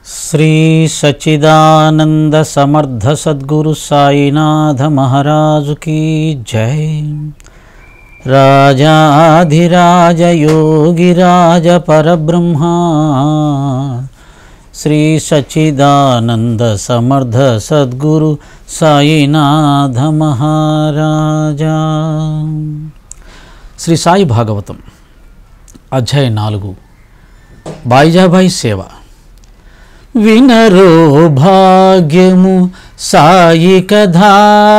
శ్రీ సచ్చిదానంద సమర్థ సద్గురు సాయినాథ మహారాజుకి జై రాజాధిరాజ యోగిరాజ పరబ్రహ్మ శ్రీ సచ్చిదానంద సమర్థ సద్గురు సాయినాథ మహారాజా శ్రీ సాయి భాగవతం అధ్యాయం నాలుగు బాయిజాబాయి సేవ వినరో భాగ్యము సాయి కథా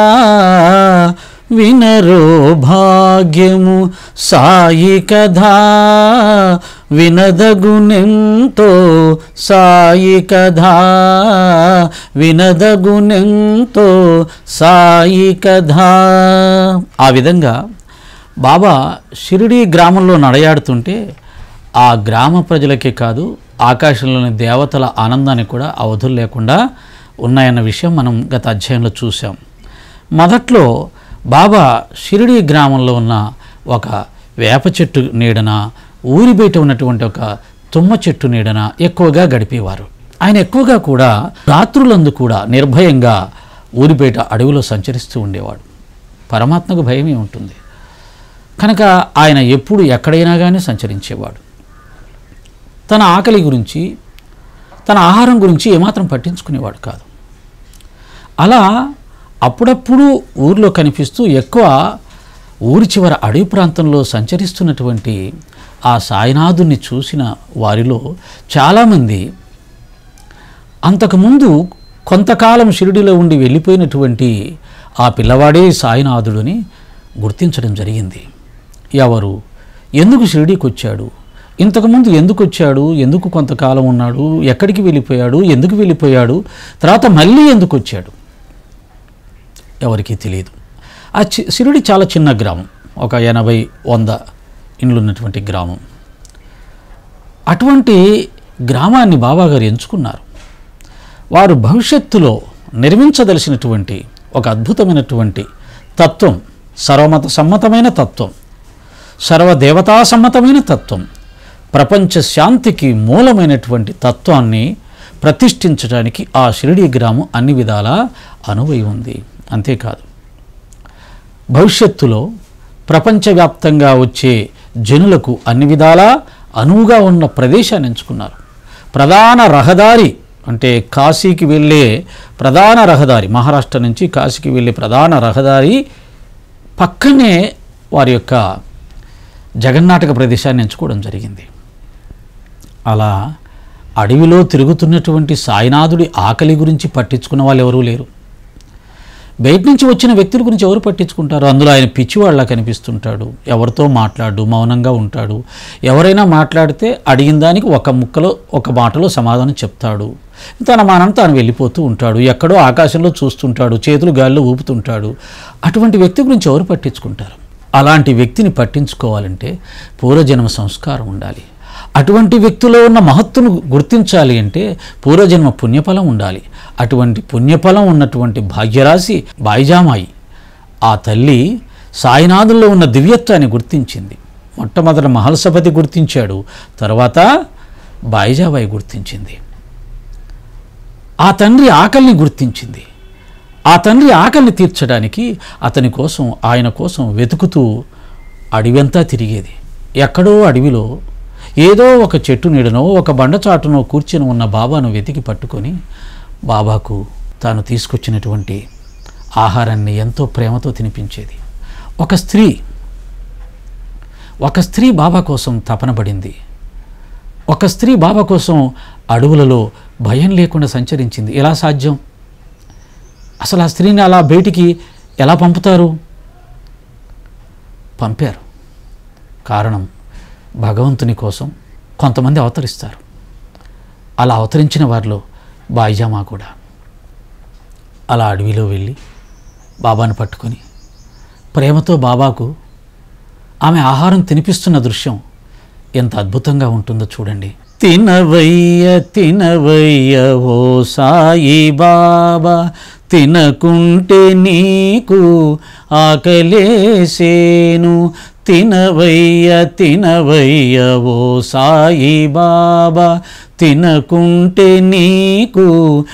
వినరో భాగ్యము సాయి కథా వినదగునెంతో సాయి కథా వినదగునెంతో సాయి కథా ఆ విధంగా బాబా షిరిడి గ్రామంలో నడయాడుతుంటే ఆ గ్రామ ప్రజలకే కాదు ఆకాశంలోని దేవతల ఆనందానికి కూడా అవధులు లేకుండా ఉన్నాయన్న విషయం మనం గత అధ్యాయంలో చూసాం మొదట్లో బాబా షిరిడి గ్రామంలో ఉన్న ఒక వేప చెట్టు నీడన ఊరి బయట ఉన్నటువంటి ఒక తుమ్మ చెట్టు నీడన ఎక్కువగా గడిపేవారు ఆయన ఎక్కువగా కూడా రాత్రులందు కూడా నిర్భయంగా ఊరి బయట అడవిలో సంచరిస్తూ ఉండేవాడు పరమాత్మకు భయమే ఉంటుంది కనుక ఆయన ఎప్పుడు ఎక్కడైనా కానీ సంచరించేవాడు తన ఆకలి గురించి తన ఆహారం గురించి ఏమాత్రం పట్టించుకునేవాడు కాదు అలా అప్పుడప్పుడు ఊర్లో కనిపిస్తూ ఎక్కువ ఊరి చివర అడవి ప్రాంతంలో సంచరిస్తున్నటువంటి ఆ సాయినాథుని చూసిన వారిలో చాలామంది అంతకుముందు కొంతకాలం షిరిడిలో ఉండి వెళ్ళిపోయినటువంటి ఆ పిల్లవాడే సాయినాథుడిని గుర్తించడం జరిగింది ఎవరు ఎందుకు షిరిడీకి వచ్చాడు ఇంతకుముందు ఎందుకు వచ్చాడు ఎందుకు కొంతకాలం ఉన్నాడు ఎక్కడికి వెళ్ళిపోయాడు ఎందుకు వెళ్ళిపోయాడు తర్వాత మళ్ళీ ఎందుకు వచ్చాడు ఎవరికీ తెలియదు ఆ చి షిరిడి చాలా చిన్న గ్రామం ఒక ఎనభై వంద ఇండ్లు ఉన్నటువంటి గ్రామం అటువంటి గ్రామాన్ని బాబాగారు ఎంచుకున్నారు వారు భవిష్యత్తులో నిర్మించదలిసినటువంటి ఒక అద్భుతమైనటువంటి తత్వం సర్వమత సమ్మతమైన తత్వం సర్వదేవతా సమ్మతమైన తత్వం ప్రపంచ శాంతికి మూలమైనటువంటి తత్వాన్ని ప్రతిష్ఠించడానికి ఆ షిరిడి గ్రామం అన్ని విధాలా అనువై ఉంది అంతేకాదు భవిష్యత్తులో ప్రపంచవ్యాప్తంగా వచ్చే జనులకు అన్ని విధాలా అనువుగా ఉన్న ప్రదేశాన్ని ఎంచుకున్నారు ప్రధాన రహదారి అంటే కాశీకి వెళ్ళే ప్రధాన రహదారి మహారాష్ట్ర నుంచి కాశీకి వెళ్ళే ప్రధాన రహదారి పక్కనే వారి యొక్క జగన్నాటక ప్రదేశాన్ని ఎంచుకోవడం జరిగింది అలా అడవిలో తిరుగుతున్నటువంటి సాయినాథుడి ఆకలి గురించి పట్టించుకున్న వాళ్ళు ఎవరూ లేరు బయట నుంచి వచ్చిన వ్యక్తుల గురించి ఎవరు పట్టించుకుంటారు అందులో ఆయన పిచ్చివాళ్ళ కనిపిస్తుంటాడు ఎవరితో మాట్లాడు మౌనంగా ఉంటాడు ఎవరైనా మాట్లాడితే అడిగిన దానికి ఒక ముక్కలో ఒక మాటలో సమాధానం చెప్తాడు తన మానం తాను వెళ్ళిపోతూ ఉంటాడు ఎక్కడో ఆకాశంలో చూస్తుంటాడు చేతులు గాల్లో ఊపుతుంటాడు అటువంటి వ్యక్తి గురించి ఎవరు పట్టించుకుంటారు అలాంటి వ్యక్తిని పట్టించుకోవాలంటే పూర్వజన్మ సంస్కారం ఉండాలి అటువంటి వ్యక్తిలో ఉన్న మహత్తును గుర్తించాలి అంటే పూర్వజన్మ పుణ్యఫలం ఉండాలి అటువంటి పుణ్యఫలం ఉన్నటువంటి భాగ్యరాశి బాయిజామాయి ఆ తల్లి సాయినాథుల్లో ఉన్న దివ్యత్వాన్ని గుర్తించింది మొట్టమొదట మహల్సపతి గుర్తించాడు తర్వాత బాయిజాబాయి గుర్తించింది ఆ తండ్రి ఆకలిని గుర్తించింది ఆ తండ్రి ఆకలిని తీర్చడానికి అతని కోసం ఆయన కోసం వెతుకుతూ అడవంతా తిరిగేది ఎక్కడో అడవిలో ఏదో ఒక చెట్టు నీడనో ఒక బండచాటునో కూర్చుని ఉన్న బాబాను వెతికి పట్టుకొని బాబాకు తాను తీసుకొచ్చినటువంటి ఆహారాన్ని ఎంతో ప్రేమతో తినిపించేది ఒక స్త్రీ ఒక స్త్రీ బాబా కోసం తపన పడింది ఒక స్త్రీ బాబా కోసం అడవులలో భయం లేకుండా సంచరించింది ఎలా సాధ్యం అసలు ఆ స్త్రీని అలా బయటికి ఎలా పంపుతారు పంపారు కారణం భగవంతుని కోసం కొంతమంది అవతరిస్తారు అలా అవతరించిన వారిలో బాయిజామా కూడా అలా అడవిలో వెళ్ళి బాబాను పట్టుకొని ప్రేమతో బాబాకు ఆమె ఆహారం తినిపిస్తున్న దృశ్యం ఎంత అద్భుతంగా ఉంటుందో చూడండి తినవయ్య తినవయ్య ఓ సాయి బాబా తినకుంటే నీకు ఆకలేసేను తినవయ్య తినవయ్య ఓ సాయి బాబా తినకుంటే నీకు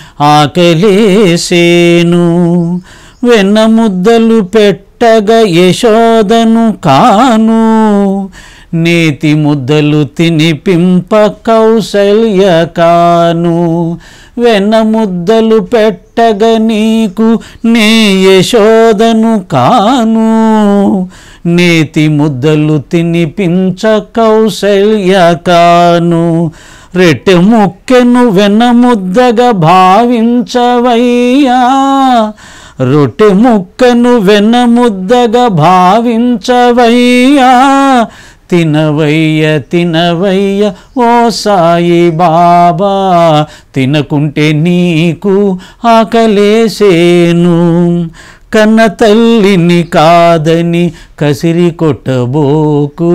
ఆకలేసేను వెన్న ముద్దలు పెట్టగ యశోదను కాను నేతి ముద్దలు తినిపింప కౌసల్య కాను వెన్న ముద్దలు పెట్టగ నీకు నే యశోదను కాను నేతి ముద్దలు తినిపించ కౌసల్య కాను రెట్టె ముక్కెను వెన్న ముద్దగా భావించవయ్యా రొట్టె ముక్కను వెన్న ముద్దగా భావించవయ్యా తినవయ్య తినవయ్య ఓ సాయి బాబా తినకుంటే నీకు ఆకలేసేను కన్న తల్లిని కాదని కసిరి కొట్టబోకు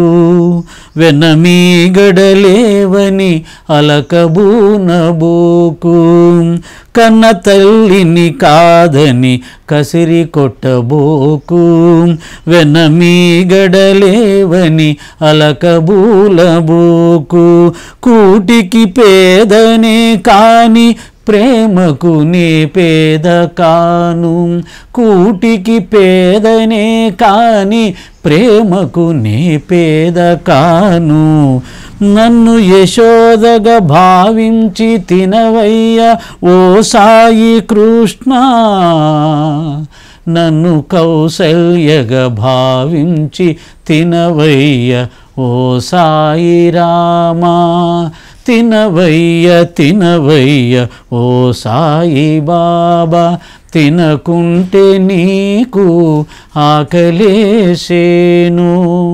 వెనమీగడలేవని అలకబూనబోకు కన్న తల్లిని కాదని కసిరి కొట్టబోకు వెనమీగడలేవని అలకబూలబోకు కూటికి పేదనే కాని ప్రేమకు నే పేద కాను కూటికి పేదనే కాని ప్రేమకు నే పేద కాను నన్ను యశోదగా భావించి తినవయ్య ఓ సాయి కృష్ణ నన్ను కౌసల్యగా భావించి తినవయ్య ఓ సాయి రామా తినవయ్య తినవయ్య ఓ సాయి బాబా తినకుంటే నీకు ఆకలేసేను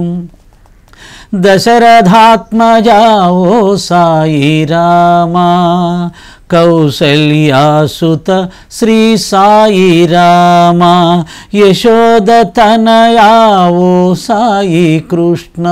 దశరథాత్మజా ఓ సాయి రామా కౌసల్యాసుత శ్రీ సాయి రామా యశోద తనయా ఓ సాయి కృష్ణ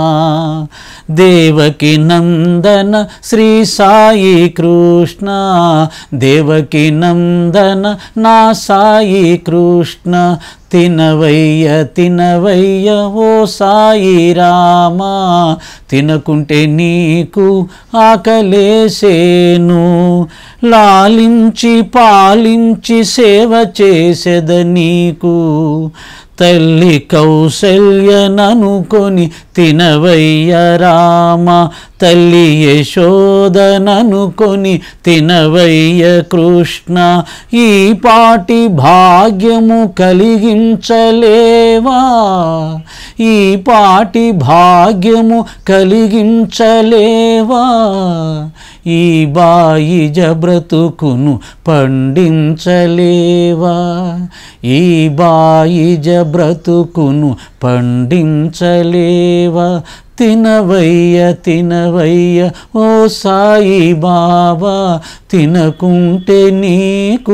దేవకి నందన శ్రీ సాయి కృష్ణ దేవకి నందన నా సాయి కృష్ణ తినవయ్య తినవయ్య ఓ సాయి రామా తినకుంటే నీకు ఆకలేసేను లాలించి పాలించి సేవ చేసేద నీకు తల్లి కౌసల్యననుకొని తినవయ్య రామ తల్లి యశోదననుకొని తినవయ్య కృష్ణ ఈ పాటి భాగ్యము కలిగించలేవా ఈ పాటి భాగ్యము కలిగించలేవా ఈ బాయి జబ్రతుకును పండించలేవా ఈ బాయి జబ్రతుకును పండించలేవా తినవయ్య తినవయ్య ఓ సాయి బాబా తినకుంటే నీకు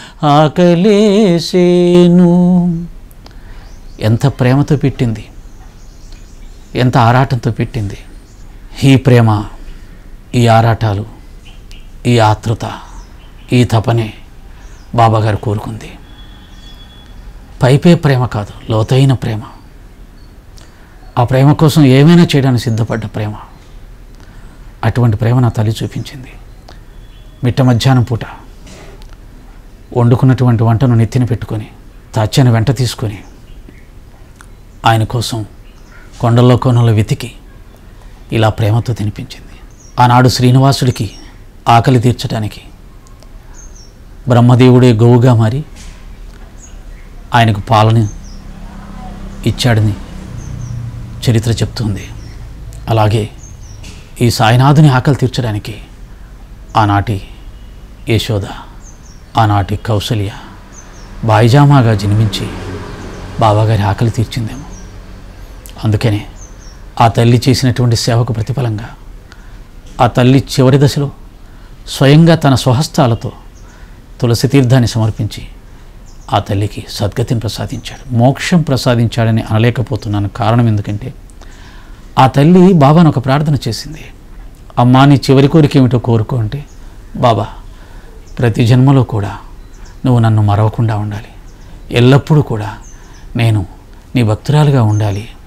ఆకలేసేను ఎంత ప్రేమతో పెట్టింది ఎంత ఆరాటంతో పెట్టింది ఈ ప్రేమ ఈ ఆరాటాలు ఈ ఆతృత ఈ తపనే బాబాగారు కోరుకుంది పైపే ప్రేమ కాదు లోతైన ప్రేమ ఆ ప్రేమ కోసం ఏమైనా చేయడానికి సిద్ధపడ్డ ప్రేమ అటువంటి ప్రేమ నా తల్లి చూపించింది మిట్ట మధ్యాహ్నం పూట వండుకున్నటువంటి వంటను నెత్తిన పెట్టుకొని తాచ్యాన్ని వెంట తీసుకొని ఆయన కోసం కొండల్లో కోనలో వెతికి ఇలా ప్రేమతో తినిపించింది ఆనాడు శ్రీనివాసుడికి ఆకలి తీర్చడానికి బ్రహ్మదేవుడే గోవుగా మారి ఆయనకు పాలను ఇచ్చాడని చరిత్ర చెప్తుంది అలాగే ఈ సాయినాథుని ఆకలి తీర్చడానికి ఆనాటి యశోద ఆనాటి కౌసల్య బాయిజామాగా జన్మించి బాబాగారి ఆకలి తీర్చిందేమో అందుకనే ఆ తల్లి చేసినటువంటి సేవకు ప్రతిఫలంగా ఆ తల్లి చివరి దశలో స్వయంగా తన స్వహస్తాలతో తులసి తీర్థాన్ని సమర్పించి ఆ తల్లికి సద్గతిని ప్రసాదించాడు మోక్షం ప్రసాదించాడని అనలేకపోతున్నాను కారణం ఎందుకంటే ఆ తల్లి బాబాను ఒక ప్రార్థన చేసింది అమ్మా నీ చివరి కోరిక ఏమిటో కోరుకో అంటే బాబా ప్రతి జన్మలో కూడా నువ్వు నన్ను మరవకుండా ఉండాలి ఎల్లప్పుడూ కూడా నేను నీ భక్తురాలుగా ఉండాలి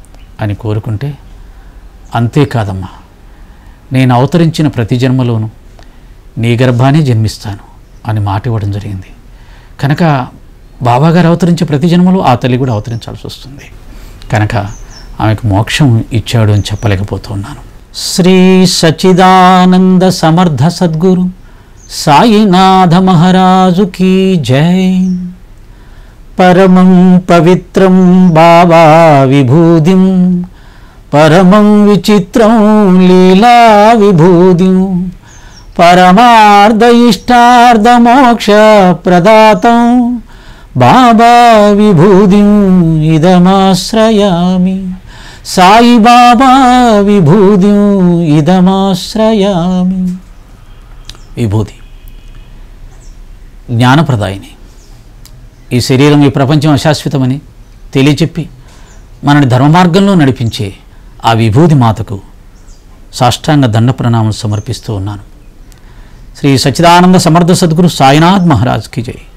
అని కోరుకుంటే అంతేకాదమ్మా నేను అవతరించిన ప్రతి జన్మలోనూ నీ గర్భానే జన్మిస్తాను అని మాట ఇవ్వడం జరిగింది కనుక బాబాగారు అవతరించే ప్రతి జన్మలో ఆ తల్లి కూడా అవతరించాల్సి వస్తుంది కనుక ఆమెకు మోక్షం ఇచ్చాడు అని చెప్పలేకపోతున్నాను శ్రీ సచిదానంద సమర్థ సద్గురు సాయినాథ మహారాజుకి జై పరమం పవిత్రం బాబా విభూతిం పరమం విచిత్రం లీలా విభూతిం పరమార్థ ఇష్టార్థ మోక్ష ప్రదాతం బాబా విభూతిం ఇదమాశ్రయామి సాయిబాబా విభూతిం ఇదమాశ్రయామి విభూతి జ్ఞానప్రదాయిని ఈ శరీరం ఈ ప్రపంచం అశాశ్వతమని తెలియచెప్పి మనని ధర్మ మార్గంలో నడిపించే ఆ విభూతి మాతకు సాష్టాంగ దండ ప్రణామం సమర్పిస్తూ ఉన్నాను శ్రీ సచ్చిదానంద సమర్థ సద్గురు సాయినాథ్ మహారాజ్కి జై